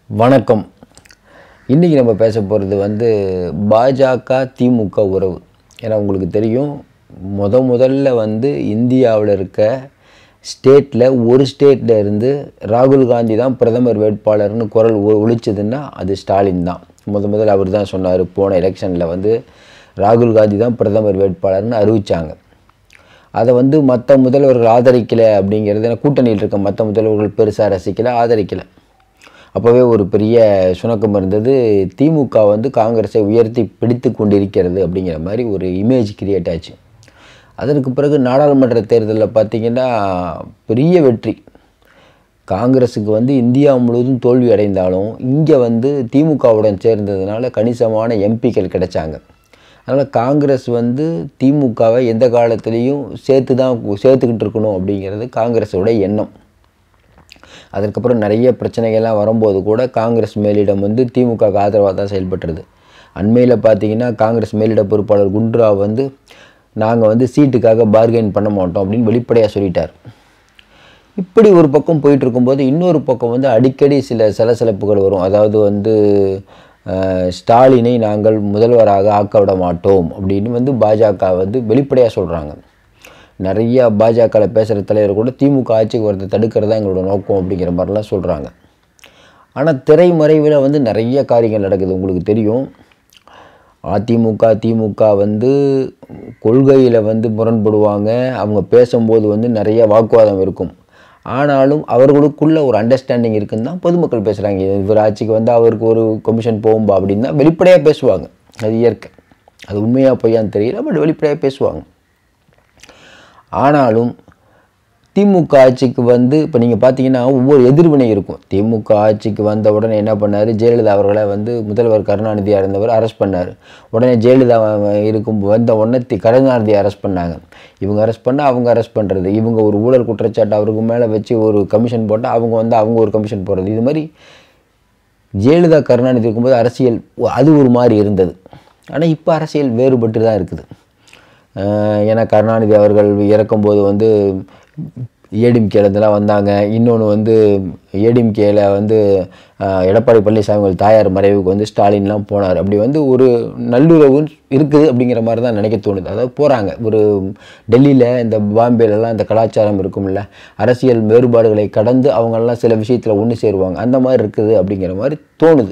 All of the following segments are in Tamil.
வணக்கம் இன்றைக்கி நம்ம பேச போகிறது வந்து பாஜக திமுக உறவு ஏன்னா உங்களுக்கு தெரியும் முத முதல்ல வந்து இந்தியாவில் இருக்க ஸ்டேட்டில் ஒரு ஸ்டேட்டில் இருந்து ராகுல் காந்தி தான் பிரதமர் வேட்பாளர்னு குரல் ஒ- ஒலிச்சதுன்னா அது ஸ்டாலின் தான் முத முதல்ல அவர் தான் சொன்னார் போன எலெக்ஷனில் வந்து ராகுல் காந்தி தான் பிரதமர் வேட்பாளர்னு அறிவிச்சாங்க அதை வந்து மற்ற முதல்வர்கள் ஆதரிக்கலை அப்படிங்கிறது ஏன்னா கூட்டணியில் இருக்க மற்ற முதல்வர்கள் பெருசாக ரசிக்கலை ஆதரிக்கலை அப்போவே ஒரு பெரிய சுணக்கம் இருந்தது திமுக வந்து காங்கிரஸை உயர்த்தி பிடித்து கொண்டிருக்கிறது அப்படிங்கிற மாதிரி ஒரு இமேஜ் கிரியேட் ஆச்சு அதற்கு பிறகு நாடாளுமன்ற தேர்தலில் பார்த்தீங்கன்னா பெரிய வெற்றி காங்கிரஸுக்கு வந்து இந்தியா முழுவதும் தோல்வி அடைந்தாலும் இங்கே வந்து திமுகவுடன் சேர்ந்ததுனால கணிசமான எம்பிக்கள் கிடைச்சாங்க அதனால் காங்கிரஸ் வந்து திமுகவை எந்த காலத்துலேயும் சேர்த்து தான் சேர்த்துக்கிட்டு இருக்கணும் அப்படிங்கிறது காங்கிரஸோட எண்ணம் அதற்கப்புறம் நிறைய பிரச்சனைகள்லாம் வரும்போது கூட காங்கிரஸ் மேலிடம் வந்து திமுக ஆதரவாக தான் செயல்பட்டுருது அண்மையில் பார்த்தீங்கன்னா காங்கிரஸ் மேலிட பொறுப்பாளர் குண்ட்ராவ் வந்து நாங்கள் வந்து சீட்டுக்காக பார்கெயின் பண்ண மாட்டோம் அப்படின்னு வெளிப்படையாக சொல்லிட்டார் இப்படி ஒரு பக்கம் போயிட்டு இருக்கும்போது இன்னொரு பக்கம் வந்து அடிக்கடி சில சலசலப்புகள் வரும் அதாவது வந்து அஹ், ஸ்டாலினை நாங்கள் முதல்வராக ஆக்க விட மாட்டோம் அப்படின்னு வந்து பாஜக வந்து வெளிப்படையாக சொல்கிறாங்க நிறைய பாஜகவில் பேசுகிற தலைவர் கூட திமுக ஆட்சிக்கு வரதை தடுக்கிறது தான் எங்களோட நோக்கம் அப்படிங்கிற மாதிரிலாம் சொல்கிறாங்க ஆனால் திரைமறைவில் வந்து நிறைய காரியங்கள் நடக்குது உங்களுக்கு தெரியும் அதிமுக திமுக வந்து கொள்கையில் வந்து முரண்படுவாங்க அவங்க பேசும்போது வந்து நிறைய வாக்குவாதம் இருக்கும் ஆனாலும் அவர்களுக்குள்ள ஒரு அண்டர்ஸ்டாண்டிங் இருக்குன்னு தான் பொதுமக்கள் பேசுகிறாங்க இவர் ஆட்சிக்கு வந்து அவருக்கு ஒரு கமிஷன் போகும்பா அப்படின்னு தான் வெளிப்படையாக பேசுவாங்க அது இயற்கை அது உண்மையாக பொய்யான்னு தெரியல பட் வெளிப்படையாக பேசுவாங்க ஆனாலும் திமுக ஆட்சிக்கு வந்து இப்போ நீங்கள் பார்த்தீங்கன்னா ஒவ்வொரு எதிர்வினை இருக்கும் திமுக ஆட்சிக்கு வந்த உடனே என்ன பண்ணார் ஜெயலலிதா அவர்களை வந்து முதல்வர் கருணாநிதியாக இருந்தவர் அரெஸ்ட் பண்ணார் உடனே ஜெயலலிதா இருக்கும் வந்த உடனே தி- கருணாநிதியை அரெஸ்ட் பண்ணாங்க இவங்க அரெஸ்ட் பண்ணால் அவங்க அரெஸ்ட் பண்ணுறது இவங்க ஒரு ஊழல் குற்றச்சாட்டு அவருக்கு மேலே வச்சு ஒரு கமிஷன் போட்டால் அவங்க வந்து அவங்க ஒரு கமிஷன் போடுறது இது மாதிரி ஜெயலலிதா கருணாநிதி இருக்கும்போது அரசியல் ஒ- அது ஒரு மாதிரி இருந்தது ஆனால் இப்போ அரசியல் வேறுபட்டு தான் இருக்குது அஹ் ஏன்னா கருணாநிதி அவர்கள் இறக்கும்போது வந்து ஏடிஎம்கேலேருந்துலாம் வந்தாங்க இன்னொன்று வந்து ஏடிஎம்கேல வந்து அஹ், எடப்பாடி பழனிசாமி அவர்கள் தாயார் மறைவுக்கு வந்து ஸ்டாலின்லாம் போனார் அப்படி வந்து ஒரு நல்லுறவு இருக்குது அப்படிங்கிற மாதிரி தான் நினைக்க தோணுது அதாவது போகிறாங்க ஒரு டெல்லியில் இந்த பாம்பேலலாம் இந்த கலாச்சாரம் இருக்கும்ல அரசியல் வேறுபாடுகளை கடந்து அவங்கெல்லாம் சில விஷயத்தில் ஒன்று சேருவாங்க அந்த மாதிரி இருக்குது அப்படிங்கிற மாதிரி தோணுது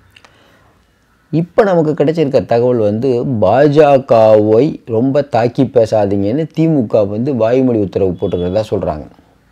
இப்போ நமக்கு கிடைச்சிருக்க தகவல் வந்து பாஜகவை ரொம்ப தாக்கி பேசாதீங்கன்னு திமுக வந்து வாய்மொழி உத்தரவு போட்டுக்கிறதா சொல்கிறாங்க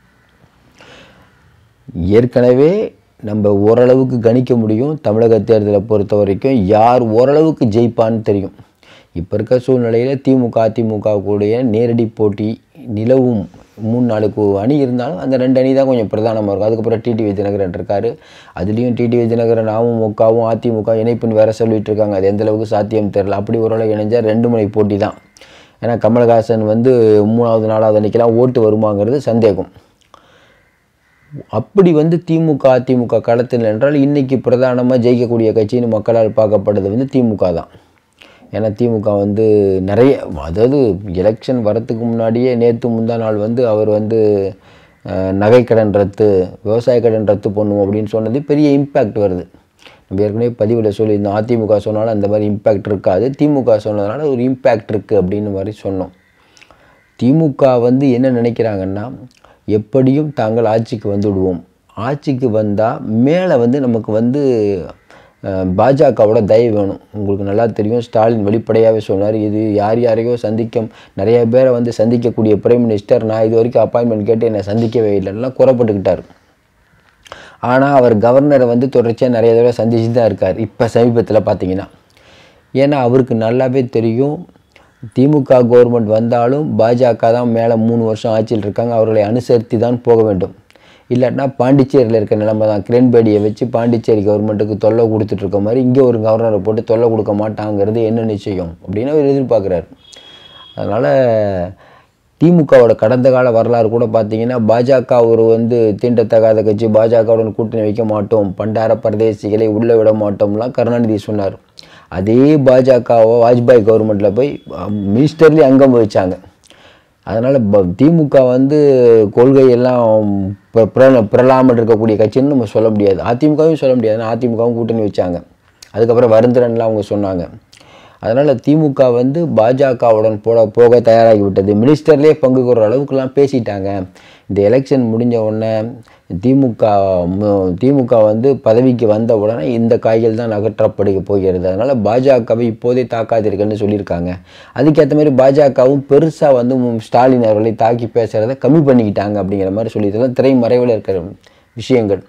ஏற்கனவே நம்ம ஓரளவுக்கு கணிக்க முடியும் தமிழக தேர்தலை பொறுத்த வரைக்கும் யார் ஓரளவுக்கு ஜெயிப்பான்னு தெரியும் இப்போ இருக்க சூழ்நிலையில் திமுக அதிமுக கூடிய நேரடி போட்டி நிலவும் மூணு நாளுக்கு அணி இருந்தாலும் அந்த ரெண்டு அணி தான் கொஞ்சம் பிரதானமாக இருக்கும் அதுக்கப்புறம் டிடிவி தினகரன் இருக்கார் அதுலேயும் டிடிவி தினகரன் அமமுகவும் அதிமுக இணைப்புன்னு வேற சொல்லிட்டு இருக்காங்க அது எந்த அளவுக்கு சாத்தியம் தெரியல அப்படி ஒரு அளவு இணைஞ்சா ரெண்டு முனை போட்டி தான் ஏன்னா கமலஹாசன் வந்து மூணாவது நாலாவது அன்னைக்கெல்லாம் ஓட்டு வருமாங்கிறது சந்தேகம் அப்படி வந்து திமுக அதிமுக களத்தில் என்றால் இன்னைக்கு பிரதானமாக ஜெயிக்கக்கூடிய கட்சின்னு மக்களால் பார்க்கப்படுறது வந்து திமுக தான் ஏன்னா திமுக வந்து நிறைய அதாவது எலெக்ஷன் வரத்துக்கு முன்னாடியே நேற்று முந்தா நாள் வந்து அவர் வந்து அஹ், நகைக்கடன் ரத்து விவசாய கடன் ரத்து பண்ணுவோம் அப்படின்னு சொன்னது பெரிய இம்பேக்ட் வருது நம்ம ஏற்கனவே பதிவில் சொல்லியிருந்தோம் அதிமுக சொன்னாலும் அந்த மாதிரி இம்பேக்ட் இருக்காது திமுக சொன்னதுனால ஒரு இம்பேக்ட் இருக்குது அப்படின்னு மாதிரி சொன்னோம் திமுக வந்து என்ன நினைக்கிறாங்கன்னா எப்படியும் தாங்கள் ஆட்சிக்கு வந்துவிடுவோம் ஆட்சிக்கு வந்தால் மேலே வந்து நமக்கு வந்து அஹ், பாஜகவோட தயவு வேணும் உங்களுக்கு நல்லா தெரியும் ஸ்டாலின் வெளிப்படையாகவே சொன்னார் இது யார் யாரையோ சந்திக்க நிறைய பேரை வந்து சந்திக்கக்கூடிய பிரைம் மினிஸ்டர் நான் இது வரைக்கும் அப்பாயின்மெண்ட் கேட்டு என்னை சந்திக்கவே இல்லைன்னா குறப்பட்டுக்கிட்டார் ஆனால் அவர் கவர்னரை வந்து தொடர்ச்சியாக நிறைய தடவை சந்திச்சு தான் இருக்கார் இப்போ சமீபத்தில் பார்த்தீங்கன்னா ஏன்னா அவருக்கு நல்லாவே தெரியும் திமுக கவர்மெண்ட் வந்தாலும் பாஜக தான் மேலே மூணு வருஷம் ஆட்சியில் இருக்காங்க அவர்களை அனுசரித்து தான் போக வேண்டும் இல்லாட்டினா பாண்டிச்சேரியில் இருக்க நிலைமை தான் கிரண்பேடியை வச்சு பாண்டிச்சேரி கவர்மெண்ட்டுக்கு தொல்லை கொடுத்துட்டு இருக்க மாதிரி இங்கே ஒரு கவர்னரை போட்டு தொல்லை கொடுக்க மாட்டாங்கிறது என்ன நிச்சயம் அப்படின்னு அவர் எதிர்பார்க்குறாரு அதனால் திமுகவோட கடந்த கால வரலாறு கூட பார்த்தீங்கன்னா பாஜக ஒரு வந்து தீண்டத்தகாத கட்சி பாஜகவுடன் கூட்டணி வைக்க மாட்டோம் பண்டார பரதேசிகளை உள்ளே விட மாட்டோம்லாம் கருணாநிதி சொன்னார் அதே பாஜகவை வாஜ்பாய் கவர்மெண்ட்டில் போய் மினிஸ்டர்லேயே அங்கம் வச்சாங்க அதனால் ப திமுக வந்து கொள்கையெல்லாம் பிர பிர- பிறலாமல் இருக்கக்கூடிய கட்சின்னு நம்ம சொல்ல முடியாது அதிமுகவும் சொல்ல முடியாது ஏன்னா அதிமுகவும் கூட்டணி வச்சாங்க அதுக்கப்புறம் வருந்துறன்லாம் அவங்க சொன்னாங்க அதனால் திமுக வந்து பாஜகவுடன் போட போக தயாராகி விட்டது மினிஸ்டர்லேயே பங்கு கொள்கிற அளவுக்குலாம் பேசிட்டாங்க இந்த எலெக்ஷன் முடிஞ்ச உடனே திமுக மு- திமுக வந்து பதவிக்கு வந்த உடனே இந்த காய்கள் தான் அகற்றப்பட போகிறது அதனால் பாஜகவை இப்போதே தாக்காதீர்கள்னு சொல்லியிருக்காங்க அதுக்கேற்ற மாதிரி பாஜகவும் பெருசாக வந்து மு- ஸ்டாலின் அவர்களை தாக்கி பேசுகிறத கம்மி பண்ணிக்கிட்டாங்க அப்படிங்கிற மாதிரி சொல்லி இதெல்லாம் திரைமறைவில் இருக்கிற விஷயங்கள்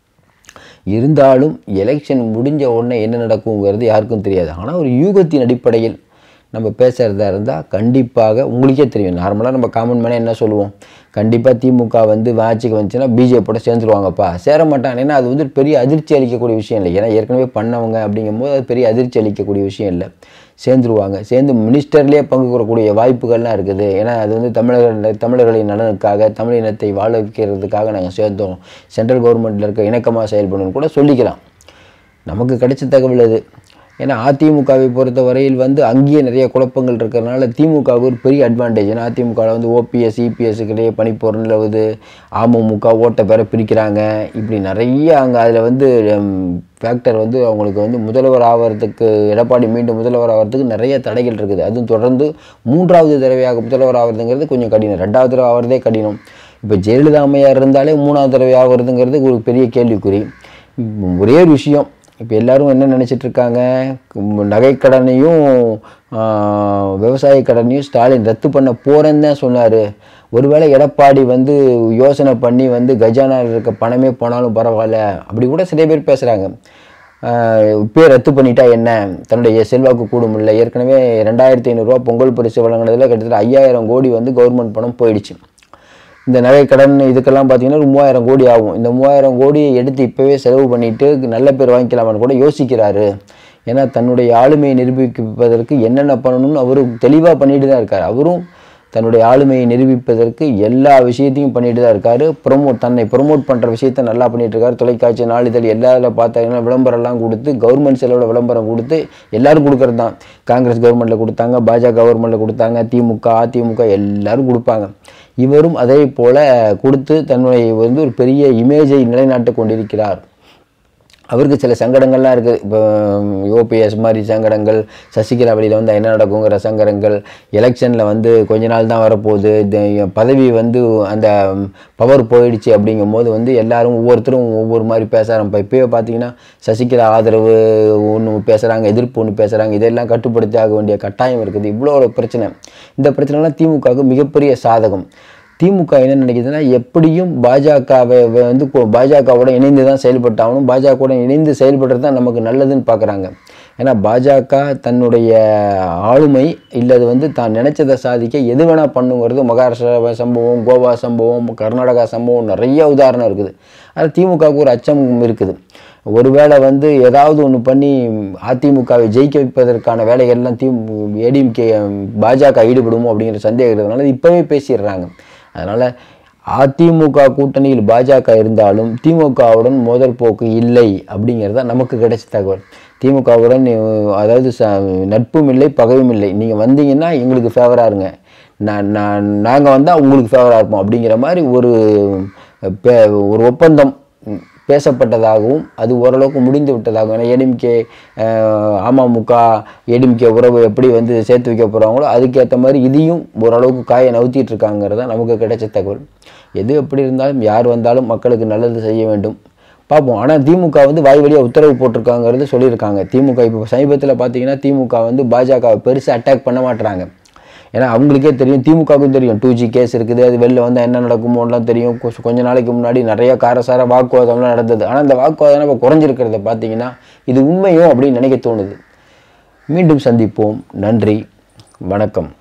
இருந்தாலும் எலெக்ஷன் முடிஞ்ச உடனே என்ன நடக்குங்கிறது யாருக்கும் தெரியாது ஆனால் ஒரு யூகத்தின் அடிப்படையில் நம்ம பேசுகிறதா இருந்தால் கண்டிப்பாக உங்களுக்கே தெரியும் நார்மலாக நம்ம காமன் மேனே என்ன சொல்லுவோம் கண்டிப்பாக திமுக வந்து ஆட்சிக்கு வந்துச்சுன்னா பிஜேபியோட சேர்ந்துருவாங்கப்பா சேர மாட்டாங்க ஏன்னா அது வந்து ஒரு பெரிய அதிர்ச்சி அளிக்கக்கூடிய விஷயம் இல்லை ஏன்னா ஏற்கனவே பண்ணவங்க அப்படிங்கும்போது அது பெரிய அதிர்ச்சி அளிக்கக்கூடிய விஷயம் இல்லை சேர்ந்துருவாங்க சேர்ந்து மினிஸ்டர்லேயே பங்கு கூறக்கூடிய வாய்ப்புகள்லாம் இருக்குது ஏன்னா அது வந்து தமிழர்கள் தமிழர்களின் நலனுக்காக தமிழ் இனத்தை வாழ வைக்கிறதுக்காக நாங்கள் சேர்ந்தோம் சென்ட்ரல் கவர்மெண்ட்டில் இருக்க இணக்கமாக செயல்படணும்னு கூட சொல்லிக்கலாம் நமக்கு கிடைச்ச தகவல் அது ஏன்னா அதிமுகவை பொறுத்த வரையில் வந்து அங்கேயே நிறைய குழப்பங்கள் இருக்கிறதுனால திமுகவுக்கு ஒரு பெரிய அட்வான்டேஜ் ஏன்னா அதிமுகவில் வந்து ஓபிஎஸ் இபிஎஸ்க்கு இடையே பணிப்போர் நிலவுது அமமுக ஓட்டை பேர பிரிக்கிறாங்க இப்படி நிறைய அங்கே அதில் வந்து ஃபேக்டர் வந்து அவங்களுக்கு வந்து முதல்வர் ஆகிறதுக்கு எடப்பாடி மீண்டும் முதல்வர் ஆகிறதுக்கு நிறைய தடைகள் இருக்குது அதுவும் தொடர்ந்து மூன்றாவது தடவையாக முதல்வர் ஆகிறதுங்கிறது கொஞ்சம் கடினம் ரெண்டாவது தடவை ஆகிறதே கடினம் இப்போ ஜெயலலிதா அம்மையார் இருந்தாலே மூணாவது தடவை ஆகிறதுங்கிறது ஒரு பெரிய கேள்விக்குறி உம், ஒரே ஒரு விஷயம் இப்போ எல்லாரும் என்ன நினைச்சிட்டு இருக்காங்க உம், நகைக்கடனையும் ஆஹ், விவசாய கடனையும் ஸ்டாலின் ரத்து பண்ண போறேன்னு தான் சொன்னார் ஒருவேளை எடப்பாடி வந்து யோசனை பண்ணி வந்து கஜானாவில் இருக்க பணமே போனாலும் பரவாயில்ல அப்படி கூட சில பேர் பேசுகிறாங்க இப்போ ரத்து பண்ணிட்டா என்ன தன்னுடைய செல்வாக்கு கூடும் இல்லை ஏற்கனவே ரெண்டாயிரத்தி ஐநூறுரூவா பொங்கல் பரிசு வழங்கினதுல கிட்டத்தட்ட ஐயாயிரம் கோடி வந்து கவர்மெண்ட் பணம் போயிடுச்சு இந்த நகை கடன் இதுக்கெல்லாம் பார்த்தீங்கன்னா ஒரு மூவாயிரம் கோடி ஆகும் இந்த மூவாயிரம் கோடியை எடுத்து இப்போவே செலவு பண்ணிட்டு நல்ல பேர் வாங்கிக்கலாமான்னு கூட யோசிக்கிறாரு ஏன்னா தன்னுடைய ஆளுமையை நிரூபிப்பதற்கு என்னென்ன பண்ணணும்னு அவரு தெளிவாக பண்ணிட்டு தான் இருக்கார் அவரும் தன்னுடைய ஆளுமையை நிரூபிப்பதற்கு எல்லா விஷயத்தையும் பண்ணிட்டு தான் இருக்காரு ப்ரொமோட் தன்னை ப்ரொமோட் பண்ணுற விஷயத்த நல்லா பண்ணிட்டு இருக்காரு தொலைக்காட்சி நாளிதழ் எல்லாரில் பார்த்தாங்கன்னா விளம்பரம்லாம் கொடுத்து கவர்மெண்ட் செலவில் விளம்பரம் கொடுத்து எல்லாரும் கொடுக்கறது தான் காங்கிரஸ் கவர்மெண்ட்டில் கொடுத்தாங்க பாஜக கவர்மெண்ட்டில் கொடுத்தாங்க திமுக அதிமுக எல்லாரும் கொடுப்பாங்க இவரும் அதே போல கொடுத்து தன்னுடைய வந்து ஒரு பெரிய இமேஜை நிலைநாட்டு கொண்டிருக்கிறார் அவருக்கு சில சங்கடங்கள்லாம் இருக்குது இப்போ ஓபிஎஸ் மாதிரி சங்கடங்கள் சசிகலா வெளியில் வந்து என்ன நடக்குங்கிற சங்கடங்கள் எலெக்ஷனில் வந்து கொஞ்ச நாள் தான் வரப்போகுது இது பதவி வந்து அந்த பவர் போயிடுச்சு அப்படிங்கும்போது வந்து எல்லாரும் ஒவ்வொருத்தரும் ஒவ்வொரு மாதிரி பேச ஆரம்பிப்பா இப்போயே பார்த்தீங்கன்னா சசிகலா ஆதரவு ஒன்று பேசுகிறாங்க எதிர்ப்பு ஒன்று பேசுகிறாங்க இதெல்லாம் கட்டுப்படுத்தி ஆக வேண்டிய கட்டாயம் இருக்குது இவ்வளோ ஒரு பிரச்சனை இந்த பிரச்சனைலாம் திமுகவுக்கு மிகப்பெரிய சாதகம் திமுக என்ன நினைக்குதுன்னா எப்படியும் பாஜகவை வந்து கொ- பாஜகவோட இணைந்து தான் செயல்பட்டாகணும் பாஜகவோட இணைந்து செயல்படுறது தான் நமக்கு நல்லதுன்னு பார்க்குறாங்க ஏன்னா பாஜக தன்னுடைய ஆளுமை இல்லது வந்து தான் நினைச்சதை சாதிக்க எது வேணால் பண்ணுங்கிறது மகாராஷ்டிரா சம்பவம் கோவா சம்பவம் கர்நாடகா சம்பவம் நிறைய உதாரணம் இருக்குது அது திமுகவுக்கு ஒரு அச்சம் இருக்குது ஒருவேளை வந்து ஏதாவது ஒன்று பண்ணி அதிமுகவை ஜெயிக்க வைப்பதற்கான வேலைகள்லாம் தி ஏடிஎம்கே பாஜக ஈடுபடுமோ அப்படிங்கிற சந்தேகம் இருக்கிறதுனால இப்போவே பேசிடுறாங்க அதனால் அதிமுக கூட்டணியில் பாஜக இருந்தாலும் திமுகவுடன் மோதல் போக்கு இல்லை அப்படிங்கிறது தான் நமக்கு கிடைச்ச தகவல் திமுகவுடன் அஹ், அதாவது ச நட்பும் இல்லை பகையும் இல்லை நீங்கள் வந்தீங்கன்னா எங்களுக்கு ஃபேவராக இருங்க நான் நான் நாங்கள் வந்தால் உங்களுக்கு ஃபேவராக இருப்போம் அப்படிங்கிற மாதிரி ஒரு பே- ஒரு ஒப்பந்தம் ம், பேசப்பட்டதாகவும் அது ஓரளவுக்கு முடிந்து விட்டதாகவும் ஏன்னா ஏடிஎம்கே அமமுக ஏடிஎம்கே உறவு எப்படி வந்து சேர்த்து வைக்க போகிறாங்களோ அதுக்கேற்ற மாதிரி இதையும் ஓரளவுக்கு காயை நவுத்திட்டு இருக்காங்கிறது தான் நமக்கு கிடைச்ச தகவல் எது எப்படி இருந்தாலும் யார் வந்தாலும் மக்களுக்கு நல்லது செய்ய வேண்டும் பார்ப்போம் ஆனால் திமுக வந்து வாய் வழியாக உத்தரவு போட்டிருக்காங்கிறது சொல்லியிருக்காங்க திமுக இப்போ சமீபத்தில் பார்த்தீங்கன்னா திமுக வந்து பாஜக பெருசாக அட்டாக் பண்ண மாட்டுறாங்க ஏன்னா அவங்களுக்கே தெரியும் திமுகவுக்கும் தெரியும் டூ ஜி கேஸ் இருக்குது அது வெளில வந்தால் என்ன நடக்குமோலாம் தெரியும் கொ- கொஞ்ச நாளைக்கு முன்னாடி நிறைய காரசார வாக்குவாதம்லாம் நடந்தது ஆனால் அந்த வாக்குவாதம் இப்போ குறைஞ்சிருக்கிறத பார்த்தீங்கன்னா இது உண்மையோ அப்படின்னு நினைக்க தோணுது மீண்டும் சந்திப்போம் நன்றி வணக்கம்